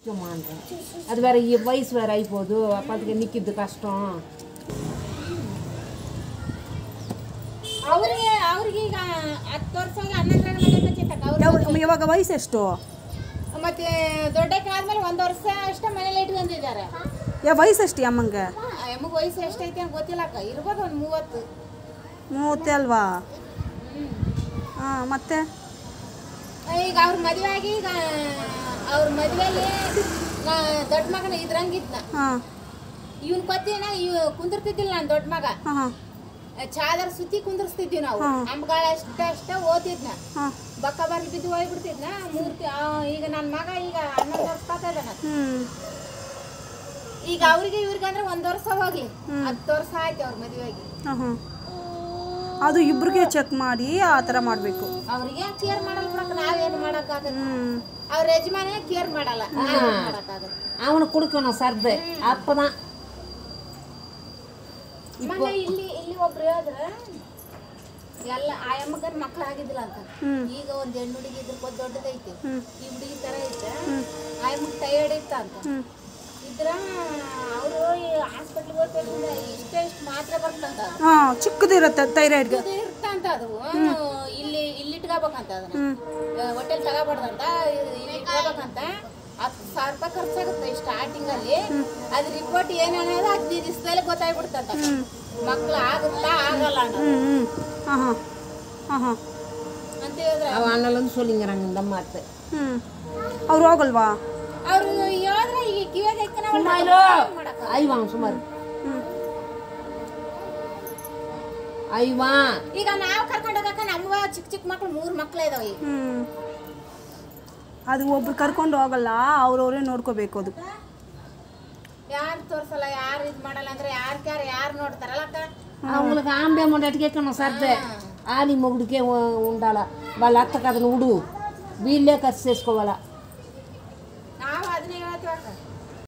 చూసుకోమా అంటాను అది వేరే ఈ వయసు వేరే అయిపోదు అప్పటికి నిక్కిద్దు కష్టం ಅವ್ರಿಗೆ ಅವ್ರಿಗೆ ಈಗ ಹತ್ತು ವರ್ಷ ಹನ್ನೊಂದರ ಮನೆ ಕಚ್ಚಿತ್ತಕ್ಕ ಅವ್ರು ಯಾವ- ಇವಾಗ ವಯಸ್ಸು ಎಷ್ಟು ಮತ್ತೆ ದೊಡ್ಡಕ್ಕೆ ಆದ್ಮೇಲೆ ಒಂದು ವರ್ಷ ಅಷ್ಟೇ ಮನೇಲಿ ಇಟ್ಕೊಂಡಿದ್ದಾರೆ ಯಾವ ವಯಸ್ಸು ಎಷ್ಟು ಈ ಅಮ್ಮಂಗೆ ಎಮಗೆ ವಯಸ್ಸು ಎಷ್ಟೈತೆ ಅಂತ ಗೊತ್ತಿಲ್ಲ ಅಕ್ಕ ಇರ್ಬೋದು ಒಂದು ಮೂವತ್ತು ಮೂವತ್ತೆ ಅಲ್ವಾ ಹಾಂ ಮತ್ತೆ ಈಗ ಅವ್ರ ಮದುವೆ ಆಗಿ ಈಗ ಅವ್ರ ಮದುವೆಲಿ ದೊಡ್ಡ ಮಗನ ಇದ್ರಂಗಿದ್ನ ಹಾಂ ಇವನ್ ಕೊತ್ತಿನ ಇವ್ ಕುಂದಿರ್ತಿದ್ದಿಲ್ಲ ನಾನು ದೊಡ್ಡ ಮಗ ಹಾಂ ಹಾಂ ಚಾದರ್ ಸುತ್ತಿ ಕುಂದಿರ್ಸ್ತಿದ್ವಿ ನಾವು ಹಾ. ಅಂಬಗಳ ಅಷ್ಟ ಅಷ್ಟ ಓದ್ತಿದ್ನ ಹಾಂ ಬಕ್ಕ ಬರ್ಲಿ ಬಿದ್ದು ಹೋಗ್ಬಿಡ್ತಿದ್ನ ಮೂರ್ತಿ ಆ, ಈಗ ನನ್ನ ಮಗ ಈಗ ಹನ್ನೊಂದು ವರ್ಷ ಇದ್ದಾನ ಹ್ಞೂ ಈಗ ಅವ್ರಿಗೆ ಇವ್ರಿಗೆ ಅಂದ್ರೆ ಒಂದ್ ವರ್ಷ ಹೋಗ್ಲಿ ಹತ್ತು ವರ್ಷ ಆಯ್ತು ಅವ್ರ ಮದುವೆಗೆ ಹಾಂ ಹಾಂ ಅದು ಇಬ್ರಿಗೆ ಚೆಕ್ ಮಾಡಿ ಆ ಥರ ಮಾಡಬೇಕು ಅವ್ರಿಗೆ ಕೇರ್ ಮಾಡಲ್ಲ ಬಿಡಕ್ಕ ನಾವೇನು ಮಾಡಕ್ಕಾಗತ್ತೆ ಹ್ಞೂ ಅವ್ರ ಯಜಮಾನ ಕೇರ್ ಮಾಡಲ್ಲ ನಾವೇನ್ ಮಾಡಕ್ಕಾಗತ್ತೆ அவனை கொடுக்கணும் சர்து அப்பதான் ಮೊನ್ನೆ ಇಲ್ಲಿ ಇಲ್ಲಿ ಒಬ್ರು ಹೇಳಿದ್ರ ಎಲ್ಲ ಆ ಅಮ್ಮಗನ್ ಮಕ್ಳು ಆಗಿದ್ದಿಲ್ಲ ಅಂತ ಹ್ಮ್. ಈಗ ಒಂದ್ ಹೆಣ್ಣು ಹುಡುಗಿ ಇದ್ರ ಕೊದ್ ದೊಡ್ಡದೈತಿ ಹ್ಮ್. ಈ ಹುಡುಗಿ ತರ ಐತೆ ಆ ಅಮ್ಮಗ್ ಟಯರ್ಡ್ ಇತ್ತ ಅಂತ ಹ್ಞೂ ಇದ್ರ ಅವರು ಹಾಸ್ಪಿಟ್ಲಿಗೆ ಹೋಗ್ತಿರ್ಲಿಲ್ಲ ಇಷ್ಟೇ ಇಷ್ಟು ಮಾತ್ರ ಬರ್ತಂತ ಅದು ಹಾಂ ಚಿಕ್ಕದಿರುತ್ತೆ ಥೈರಾಯ್ಡ್ಗೆ ಇದು ಇರ್ತಂತ ಅದು ಇಲ್ಲಿ ಇಲ್ಲಿ ಇಟ್ಕೋಬೇಕಂತ ಅದನ್ನ ಹ್ಞೂ ಹೋಟೆಲ್ ತಗೋಬಾರ್ದಂತ ಇಲ್ಲಿ ಇಟ್ಕೋಬೇಕಂತ ಹತ್ತು ಸಾವಿರ ರೂಪಾಯಿ ಖರ್ಚಾಗುತ್ತೆ ಸ್ಟಾರ್ಟಿಂಗ್ ಅಲ್ಲಿ ಅದ್ ರಿಪೋರ್ಟ್ ಏನ್ ಅನ್ನೋದು ಹದಿನೈದು ದಿವಸದಲ್ಲಿ ಗೊತ್ತಾಗ್ಬಿಡ್ತಂತ ಮಕ್ಳು ಆಗುತ್ತಾ ಆಗಲ್ಲ ಅನ್ನೋದು ಹ್ಞೂ ಹ್ಞೂ ಹಾಂ ಹಾಂ ಹಾಂ ಹಾಂ ಅಂತ ಹೇಳಿದ್ರೆ அவன் அண்ணலும் சொல்லிங்கிறாங்க இந்த அம்மாத்து ಹ್ಞೂ ಅವ್ರು ಹೋಗಲ್ವಾ ಅವ್ರು ಹೇಳಿದ್ರೆ ಈಗ ಕಿವಿಯಾಗ ಎಕ್ಕನ ಮಾಡಕ್ಕ ஐவான் சுமார் ಹ್ಞೂ ஐவான் ಈಗ ನಾವು ಕರ್ಕೊಂಡು ಹೋಗಕ್ಕ ನಮ್ಮ ಚಿಕ್ಕ ಚಿಕ್ಕ ಮಕ್ಳು ಮೂರ್ ಮಕ್ಳು ಇದಾವೆ ಈಗ ಹ್ಞೂ ಅದು ಒಬ್ರು ಕರ್ಕೊಂಡು ಹೋಗಲ್ಲ ಅವ್ರವರೇ ನೋಡ್ಕೋಬೇಕು ಅದು ಯಾರು ತೋರ್ಸಲ್ಲ ಯಾರು ಇದ್ ಮಾಡಲ್ಲ ಅಂದ್ರೆ ಯಾರ್ ಯಾರು ಯಾರು ನೋಡ್ತಾರಲ್ಲ ಅಕ್ಕ அவங்களுக்கு ஆம்பே முண்டாட்டி கேட்கணும் సర్దే ఆని మొగుడికే ఉ- ఉండాలా వాళ్ళ అత్త కథను ఉడు వీళ్ళే ఖర్చు చేసుకోవాలా